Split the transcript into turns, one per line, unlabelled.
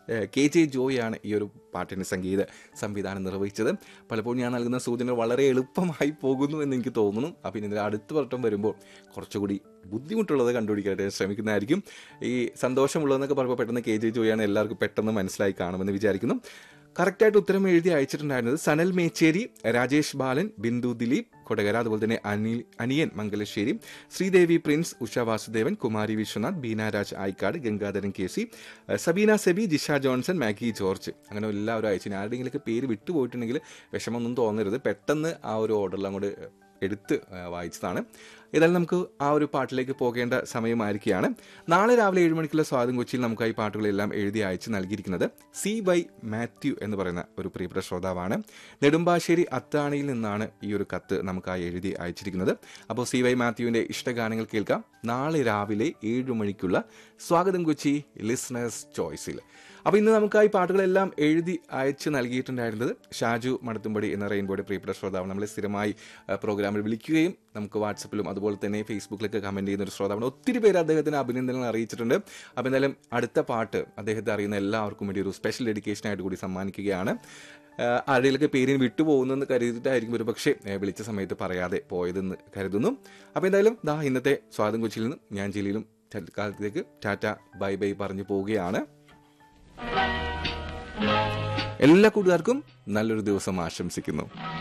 ഏഹ്, K J ജോയാണ് ഈ ഒരു പാട്ടിൻ്റെ സംഗീത സംവിധാനം നിർവഹിച്ചത് പലപ്പോഴും ഞാൻ നൽകുന്ന സൂചനകൾ വളരെ എളുപ്പമായി പോകുന്നു എന്ന് എനിക്ക് തോന്നുന്നു അപ്പം ഇനി ഇതിൻ്റെ അടുത്ത വട്ടം വരുമ്പോൾ കുറച്ചുകൂടി ബുദ്ധിമുട്ടുള്ളത് കണ്ടുപിടിക്കാനായിട്ട് ഞാൻ ശ്രമിക്കുന്നതായിരിക്കും ഈ സന്തോഷമുള്ളതെന്നൊക്കെ പറയുമ്പോൾ പെട്ടെന്ന് കെ ജെ ജോയാണ് എല്ലാവർക്കും പെട്ടെന്ന് മനസ്സിലായി കാണുമെന്ന് വിചാരിക്കുന്നു കറക്റ്റായിട്ട് ഉത്തരം എഴുതി അയച്ചിട്ടുണ്ടായിരുന്നത് സനൽ മേച്ചേരി രാജേഷ് ബാലൻ ബിന്ദു ദിലീപ് കൊടകര അതുപോലെ തന്നെ അനിൽ അനിയൻ മംഗലശ്ശേരി ശ്രീദേവി പ്രിൻസ് ഉഷ വാസുദേവൻ കുമാരി വിശ്വനാഥ് ബീന രാജ് ആയിക്കാട് ഗംഗാധരൻ കെ സി സബീന സെബി ജിഷ ജോൺസൺ മാഗി ജോർജ് അങ്ങനെ എല്ലാവരും അയച്ചു ഇനി ആരുടെയെങ്കിലൊക്കെ പേര് വിട്ടുപോയിട്ടുണ്ടെങ്കിൽ വിഷമമൊന്നും തോന്നരുത് പെട്ടെന്ന് ആ ഒരു ഓർഡറിൽ അങ്ങോട്ട് എടുത്ത് ആ, വായിച്ചതാണ് ഏതായാലും നമുക്ക് ആ ഒരു പാട്ടിലേക്ക് പോകേണ്ട സമയമായിരിക്കുകയാണ് നാളെ രാവിലെ ഏഴ് മണിക്കുള്ള സ്വാതം കൊച്ചിയിൽ നമുക്ക് ഈ പാട്ടുകളെല്ലാം എഴുതി അയച്ച് നൽകിയിരിക്കുന്നത് സി വൈ മാത്യു എന്ന് പറയുന്ന ഒരു പ്രിയപ്പെട്ട ശ്രോതാവാണ് നെടുമ്പാശ്ശേരി അത്താണിയിൽ നിന്നാണ് ഈ ഒരു കത്ത് നമുക്കായി എഴുതി അയച്ചിരിക്കുന്നത് അപ്പോൾ സി വൈ മാത്യുവിൻ്റെ ഇഷ്ടഗാനങ്ങൾ കേൾക്കാം നാളെ രാവിലെ ഏഴ് മണിക്കുള്ള സ്വാഗതം കൊച്ചി ലിസ്ണേഴ്സ് ചോയ്സിൽ അപ്പോൾ ഇന്ന് നമുക്കായി പാട്ടുകളെല്ലാം എഴുതി അയച്ച് നൽകിയിട്ടുണ്ടായിരുന്നത് ഷാജു മണത്തുംപടി എന്ന റെയിൻബോയുടെ പ്രിയപ്പെട്ട ശ്രോതാവ് നമ്മളെ സ്ഥിരമായി ആ, പ്രോഗ്രാമിൽ വിളിക്കുകയും നമുക്ക് വാട്സപ്പിലും അതുപോലെ തന്നെ ഫേസ്ബുക്കിലൊക്കെ കമൻറ്റ് ചെയ്യുന്ന ഒരു ശ്രോതാവാണ് ഒത്തിരി പേര് അദ്ദേഹത്തിന് അഭിനന്ദനങ്ങൾ അറിയിച്ചിട്ടുണ്ട് അപ്പോൾ എന്തായാലും അടുത്ത പാട്ട് അദ്ദേഹത്തെ അറിയുന്ന എല്ലാവർക്കും വേണ്ടി ഒരു സ്പെഷ്യൽ ഡെഡിക്കേഷനായിട്ട് കൂടി സമ്മാനിക്കുകയാണ് ആ, ആരുടെയൊക്കെ പേരിന് വിട്ടുപോകുന്നെന്ന് കരുതിയിട്ടായിരിക്കും ഒരു പക്ഷേ വിളിച്ച സമയത്ത് പറയാതെ പോയതെന്ന് കരുതുന്നു അപ്പോൾ എന്തായാലും ദാ ഇന്നത്തെ സ്വാതം കൊച്ചിയിൽ നിന്നും ഞാൻ ജില്ലയിലും തൽക്കാലത്തേക്ക് ടാറ്റ ബൈ ബൈ പറഞ്ഞു പോവുകയാണ് എല്ലാ കൂട്ടുകാർക്കും നല്ലൊരു ദിവസം ആശംസിക്കുന്നു